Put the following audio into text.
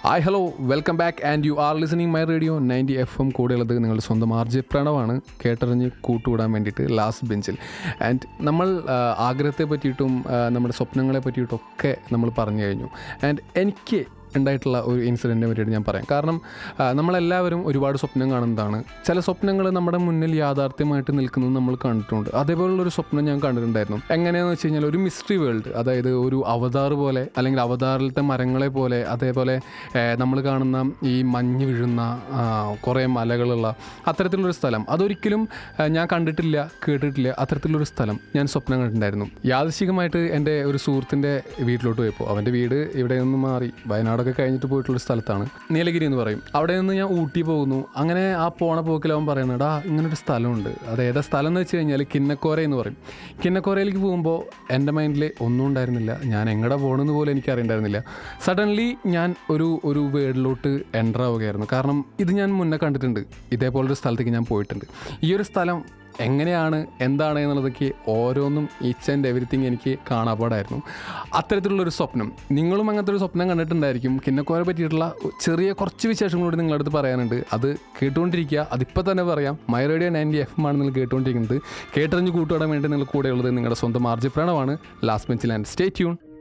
hi hello welcome back and you are listening my radio ninety F M കൂടെയുള്ളത് നിങ്ങളുടെ സ്വന്തം R J പ്രണവാണ് കേട്ടറിഞ്ഞ് കൂട്ടുകൂടാൻ വേണ്ടിയിട്ട് ലാസ്റ്റ് ബെഞ്ചിൽ ആൻഡ് നമ്മൾ ആ, ആഗ്രഹത്തെ പറ്റിയിട്ടും ആ, നമ്മുടെ സ്വപ്നങ്ങളെ പറ്റിയിട്ടും ഒക്കെ നമ്മൾ പറഞ്ഞു കഴിഞ്ഞു ആൻഡ് എനിക്ക് ഉണ്ടായിട്ടുള്ള ഒരു ഇൻസിഡൻറ്റിനെ പറ്റിയിട്ട് ഞാൻ പറയാം കാരണം ആ, നമ്മളെല്ലാവരും ഒരുപാട് സ്വപ്നം കാണുന്നതാണ് ചില സ്വപ്നങ്ങൾ നമ്മുടെ മുന്നിൽ യാഥാർത്ഥ്യമായിട്ട് നിൽക്കുന്നത് നമ്മൾ കണ്ടിട്ടുണ്ട് അതേപോലുള്ള ഒരു സ്വപ്നം ഞാൻ കണ്ടിട്ടുണ്ടായിരുന്നു എങ്ങനെയാണെന്ന് വെച്ച് കഴിഞ്ഞാൽ ഒരു മിസ്റ്ററി വേൾഡ് അതായത് ഒരു അവതാർ പോലെ അല്ലെങ്കിൽ അവതാറിലത്തെ മരങ്ങളെ പോലെ അതേപോലെ നമ്മൾ കാണുന്ന ഈ മഞ്ഞ് വീഴുന്ന ആ, കുറേ മലകളുള്ള അത്തരത്തിലുള്ളൊരു സ്ഥലം അതൊരിക്കലും ആ, ഞാൻ കണ്ടിട്ടില്ല കേട്ടിട്ടില്ല അത്തരത്തിലുള്ളൊരു സ്ഥലം ഞാൻ സ്വപ്നം കണ്ടിട്ടുണ്ടായിരുന്നു യാദൃശികമായിട്ട് എൻ്റെ ഒരു സുഹൃത്തിൻ്റെ വീട്ടിലോട്ട് പോയപ്പോൾ അവൻ്റെ വീട് ഇവിടെ നിന്ന് മാറി വയനാടൊക്കെ കഴിഞ്ഞിട്ട് പോയിട്ടുള്ള സ്ഥലത്താണ് നീലഗിരി എന്ന് പറയും അവിടെ നിന്ന് ഞാൻ ഊട്ടി പോകുന്നു അങ്ങനെ ആ പോണ പോക്കിൽ അവൻ പറയുന്നത് എടാ ഇങ്ങനൊരു സ്ഥലമുണ്ട് അത് ഏതാ സ്ഥലം എന്ന് വെച്ച് കഴിഞ്ഞാൽ കിന്നക്കോര എന്ന് പറയും കിന്നക്കോരയിലേക്ക് പോകുമ്പോൾ എൻ്റെ മൈൻഡിൽ ഒന്നും ഉണ്ടായിരുന്നില്ല ഞാൻ എങ്ങടെ പോകണമെന്ന് പോലും എനിക്ക് അറിയണ്ടായിരുന്നില്ല സഡൻലി ഞാൻ ഒരു ഒരു വേർഡിലോട്ട് എൻ്റർ ആവുകയായിരുന്നു കാരണം ഇത് ഞാൻ മുന്നേ കണ്ടിട്ടുണ്ട് ഇതേപോലൊരു സ്ഥലത്തേക്ക് ഞാൻ പോയിട്ടുണ്ട് ഈ ഒരു സ്ഥലം എങ്ങനെയാണ് എന്താണ് എന്നുള്ളതൊക്കെ ഓരോന്നും ഈച്ച് ആൻഡ് എവറിത്തിങ് എനിക്ക് കാണാപ്പാടായിരുന്നു അത്തരത്തിലുള്ളൊരു സ്വപ്നം നിങ്ങളും അങ്ങനത്തെ ഒരു സ്വപ്നം കണ്ടിട്ടുണ്ടായിരിക്കും കിന്നക്കോരെ പറ്റിയിട്ടുള്ള ചെറിയ കുറച്ച് വിശേഷങ്ങളോട് നിങ്ങളുടെ അടുത്ത് പറയാനുണ്ട് അത് കേട്ടുകൊണ്ടിരിക്കുക അതിപ്പോൾ തന്നെ പറയാം മൈ റേഡിയോ നയൻറ്റി എഫ് ആണ് നിങ്ങൾ കേട്ടുകൊണ്ടിരിക്കുന്നത് കേട്ടറിഞ്ഞ് കൂട്ടുവിടാൻ വേണ്ടി നിങ്ങൾ കൂടെയുള്ളത് നിങ്ങളുടെ സ്വന്തം ആർജി പ്രണവാണ് ലാസ്റ്റ് ബെഞ്ചിൽ ആൻഡ് സ്റ്റേ ട്യൂൺ